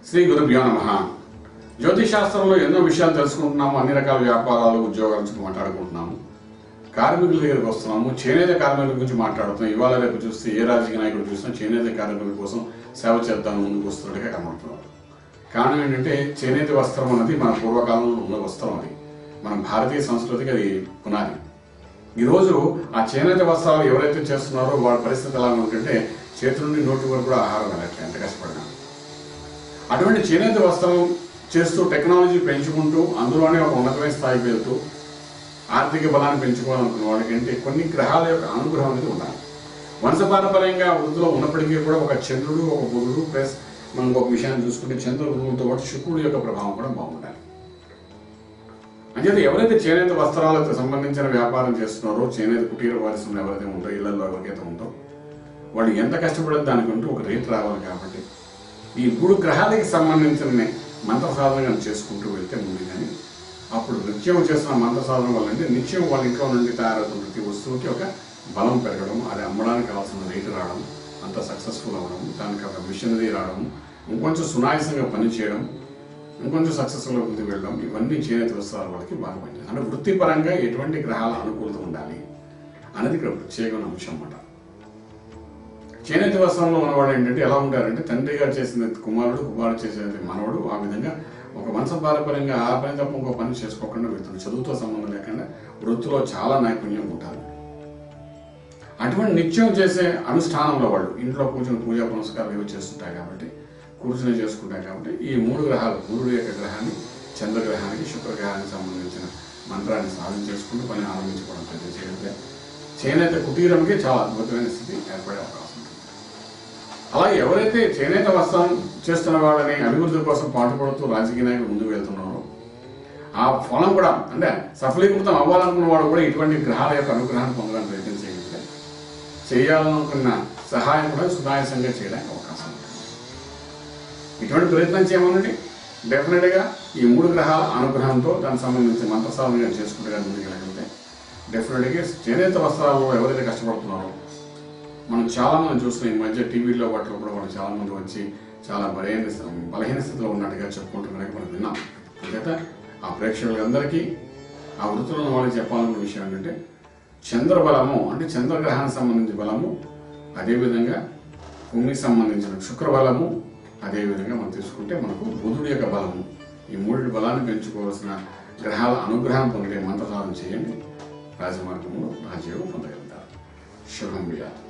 శ్రీ గురుభ్యో నమ జ్యోతిష్ శాస్త్రంలో ఎన్నో విషయాలు తెలుసుకుంటున్నాము అన్ని రకాల వ్యాపారాలు ఉద్యోగాల గురించి మాట్లాడుకుంటున్నాము కార్మికుల దగ్గరికి వస్తున్నాము చేనేత కార్మికుల గురించి మాట్లాడుతున్నాం ఇవాళ రేపు చూస్తే ఏ రాజకీయ నాయకుడు చూసినా చేనేత కార్మికుల కోసం సేవ చేద్దాం ముందుకు వస్తున్నట్టుగా కనబడుతున్నారు కారణం ఏంటంటే చేనేత వస్త్రం అన్నది మన పూర్వకాలంలో ఉన్న వస్త్రం అది మన భారతీయ సంస్కృతికి అది పునాది ఈరోజు ఆ చేనేత వస్త్రాలు ఎవరైతే చేస్తున్నారో వాళ్ళ పరిస్థితి ఎలా ఉంటుంటే చేతి నుండి నోటి వరకు కూడా ఆహారం వెళ్ళట్లేదు ఎంత కష్టపడినా అటువంటి చేనేత వస్త్రం చేస్తూ టెక్నాలజీ పెంచుకుంటూ అందులోనే ఒక ఉన్నతమైన స్థాయికి వెళ్తూ ఆర్థిక బలాన్ని పెంచుకోవాలనుకున్న వాళ్ళకి ఏంటి కొన్ని గ్రహాల యొక్క అనుగ్రహం అనేది ఉండాలి వంశపారపర్యంగా వృద్ధిలో ఉన్నప్పటికీ కూడా ఒక చంద్రుడు ఒక బుధుడు ప్లస్ మనం ఒక విషయాన్ని చూసుకుంటే చంద్రుడితో పాటు శుక్రుడు యొక్క ప్రభావం కూడా బాగుండాలి అంచేత ఎవరైతే చేనేత వస్త్రాలకు సంబంధించిన వ్యాపారం చేస్తున్నారో చేనేత కుటీర వారసులు ఎవరైతే ఉంటారో ఇళ్లలో ఎవరికైతే ఉంటారో వాళ్ళు ఎంత కష్టపడేది దానికి ఉంటూ ఒక రేట్ రావాలి కాబట్టి ఈ మూడు గ్రహాలకి సంబంధించిన మంత్ర సాధన చేసుకుంటూ వెళ్తే ముందు కానీ అప్పుడు నిత్యం చేస్తున్న మంత్ర సాధన వల్ల అంటే నిత్యం వాళ్ళ ఇంట్లో నుండి తయారవుతున్న ప్రతి వస్తువుకి ఒక బలం పెరగడం అది అమ్మడానికి కావాల్సిన రేటు రావడం అంత సక్సెస్ఫుల్ అవ్వడం దానికి ఒక మిషనరీ రావడం ఇంకొంచెం సునాయాసంగా పనిచేయడం ఇంకొంచెం సక్సెస్ఫుల్గా ముందుకు వెళ్ళడం ఇవన్నీ చేనేత వస్త్రాల వాళ్ళకి బాగా పనిచేయాలి అంటే వృత్తిపరంగా ఎటువంటి గ్రహాల అనుకూలత ఉండాలి అనేది ఇక్కడ ప్రత్యేకమైన అంశం అన్నమాట చేనేత వస్త్రంలో ఉన్నవాడు ఏంటంటే ఎలా ఉంటారంటే తండ్రి గారు చేసిన కుమారుడు కుమారుడు చేసేది మనవడు ఆ విధంగా ఒక వంశ పారపర్యంగా ఆ పని తప్ప ఇంకో పని చేసుకోకుండా వెళ్తాడు చదువుతో సంబంధం లేకుండా వృత్తిలో చాలా నైపుణ్యం ఉంటారు అటువంటి నిత్యం చేసే అనుష్ఠానంలో వాళ్ళు ఇంట్లో కూర్చొని పూజా పునస్కారాలు ఇవి చేస్తుంటారు కాబట్టి కూర్చొని చేసుకుంటారు కాబట్టి ఈ మూడు గ్రహాలు గురుడు యొక్క గ్రహాన్ని చంద్రగ్రహానికి శుక్రగ్రహానికి సంబంధించిన మంత్రాన్ని సాధన చేసుకుంటూ పని ఆరంభించుకోవడం ప్రయత్నం చేయగలిగితే చేనేత కుటీరంకి చాలా అద్భుతమైన స్థితి ఏర్పడే అవకాశం ఉంటుంది అలాగే ఎవరైతే చేనేత వస్త్రం చేస్తున్న వాళ్ళని అభివృద్ధి కోసం పాటుపడుతూ రాజకీయ నాయకులు ముందుకు వెళ్తున్నారో ఆ ఫలం కూడా అంటే సఫలీకృతం అవ్వాలనుకున్న వాడు కూడా ఇటువంటి గ్రహాల యొక్క అనుగ్రహాన్ని పొందడానికి ప్రయత్నం చేయగలిగితే చేయాలనుకున్న సహాయం కూడా సునాయాసంగా చేయడానికి అవకాశం ఉంటుంది ఇటువంటి ప్రయత్నం చేయమనండి డెఫినెట్గా ఈ మూడు గ్రహాల అనుగ్రహంతో దానికి సంబంధించిన మంత్రసాధనగా చేసుకుంటే కానీ ముందుకు వెళ్ళగలిగితే డెఫినెట్గా చేనేత వస్త్రాల్లో ఎవరైతే కష్టపడుతున్నారో మనం చాలా మంది చూస్తున్నాం ఈ మధ్య టీవీలో వాటిలో కూడా వాళ్ళు చాలా మంది వచ్చి చాలా బలహీన స్థితి- బలహీన స్థితిలో ఉన్నట్టుగా చెప్పుకుంటున్నారని మనం విన్నాం అంచేత ఆ ప్రేక్షకులందరికీ ఆ వృత్తిలో ఉన్న వాళ్ళకి చెప్పాలన్న విషయం ఏంటంటే చంద్రబలము అంటే చంద్రగ్రహానికి సంబంధించిన బలము అదేవిధంగా భూమికి సంబంధించిన శుక్రబలము అదేవిధంగా మనం తీసుకుంటే మనకు బుధుడి యొక్క బలము ఈ మూడు బలాన్ని పెంచుకోవాల్సిన గ్రహాల అనుగ్రహం పొందే మంత్రసాధన చేయండి రాజమార్గంలో రాజయోగం పొందగలుగుతారు శుభం విజయాలు